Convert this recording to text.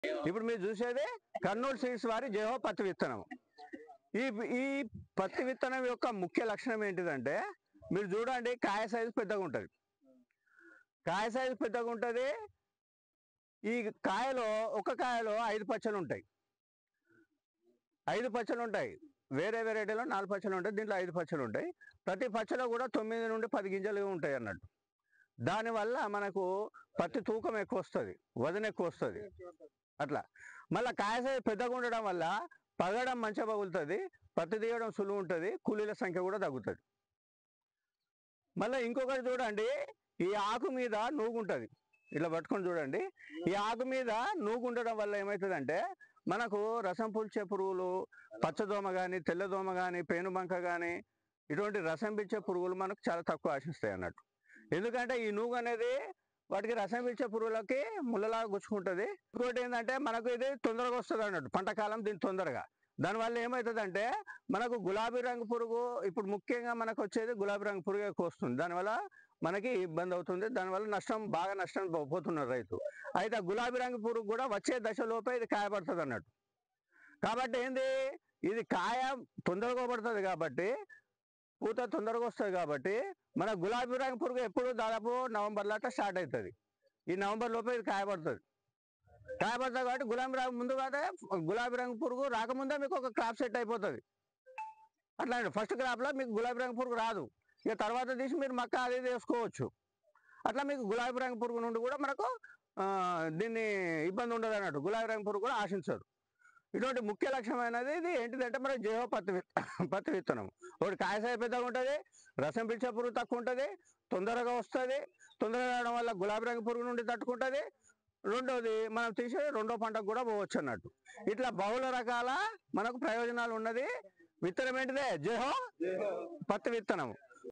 ఇప్పుడు మీరు చూసేది కర్నూలు సీడ్స్ వారి జేహో పత్తి విత్తనం ఈ ఈ పత్తి విత్తనం యొక్క ముఖ్య లక్షణం ఏంటిదంటే మీరు చూడండి కాయ సైజు పెద్దగా ఉంటుంది కాయ సైజు పెద్దగా ఉంటుంది ఈ కాయలో ఒక కాయలో ఐదు పచ్చలు ఉంటాయి ఐదు పచ్చలు ఉంటాయి వేరే వెరైటీలో నాలుగు పచ్చలు ఉంటాయి దీంట్లో ఐదు పచ్చలు ఉంటాయి ప్రతి పచ్చలో కూడా తొమ్మిది నుండి పది గింజలు ఉంటాయి అన్నట్టు దానివల్ల మనకు పత్తి తూకం ఎక్కువ వస్తుంది వజన్ ఎక్కువ వస్తుంది అట్లా మళ్ళీ కాయ సైజు పెద్దగా ఉండడం వల్ల పగడం మంచిగా పగులుతుంది పత్తి తీయడం సులువు ఉంటుంది కూలీల సంఖ్య కూడా తగ్గుతుంది మళ్ళీ ఇంకొకటి చూడండి ఈ ఆకు మీద నూగు ఉంటుంది ఇట్లా పట్టుకొని చూడండి ఈ ఆకు మీద నూగు ఉండడం వల్ల ఏమవుతుందంటే మనకు రసం పుల్చే పురుగులు పచ్చదోమ కానీ తెల్లదోమ కానీ పేనుబంక కానీ ఇటువంటి రసం పిచ్చే పురుగులు మనకు చాలా తక్కువ ఆశిస్తాయి అన్నట్టు ఎందుకంటే ఈ నూగు అనేది వాటికి రసం పిచ్చే పురుగులకి ముళ్ళలాగా గుచ్చుకుంటుంది ఇంకోటి ఏంటంటే మనకు ఇది తొందరగా వస్తుంది అన్నట్టు పంట కాలం దీని తొందరగా దానివల్ల ఏమవుతుందంటే మనకు గులాబీ రంగు పురుగు ఇప్పుడు ముఖ్యంగా మనకు వచ్చేది గులాబీ రంగు పురుగు ఎక్కువ వస్తుంది దానివల్ల మనకి ఇబ్బంది అవుతుంది దానివల్ల నష్టం బాగా నష్టం పో- పోతున్నారు రైతు అయితే ఆ గులాబీ రంగు పురుగు కూడా వచ్చే దశలోపే ఇది కాయపడుతుంది అన్నట్టు కాబట్టి ఏంది ఇది కాయ తొందరగా పడుతుంది కాబట్టి పూత తొందరగా వస్తుంది కాబట్టి మన గులాబీ రంగు పురుగు ఎప్పుడు దాదాపు నవంబర్ లాట స్టార్ట్ అవుతుంది ఈ నవంబర్ లోపే ఇది కాయపడుతుంది కాయపడుతుంది కాబట్టి గులాబీ రంగు ముందు కాదే గులాబీ రంగు పురుగు రాకముందే మీకు ఒక క్రాప్ సెట్ అయిపోతుంది అట్లా ఫస్ట్ క్రాప్లో మీకు గులాబీ రంగు పురుగు రాదు ఇక తర్వాత తీసి మీరు మక్క అది ఇది వేసుకోవచ్చు అట్లా మీకు గులాబీ రంగు పురుగు నుండి కూడా మనకు ఆ, దీన్ని ఇబ్బంది ఉండదు అన్నట్టు గులాబీ రంగు పురుగు కూడా ఆశించదు ఇటువంటి ముఖ్య లక్ష్యమైనది ఇది ఏంటిదంటే మన జైవ పత్తి విత్ పత్తి విత్తనం ఒకటి కాయసాయ పెద్దగా ఉంటుంది రసం పిలిచే పురుగు తక్కువ ఉంటుంది తొందరగా వస్తుంది తొందరగా రావడం వల్ల గులాబీ రంగు పురుగు నుండి తట్టుకుంటుంది రెండోది మనం తీసే రెండో పంటకు కూడా పోవచ్చు అన్నట్టు ఇట్లా బహుళ రకాల మనకు ప్రయోజనాలు ఉన్నది విత్తనం ఏంటిదే జేహో పత్తి విత్తనం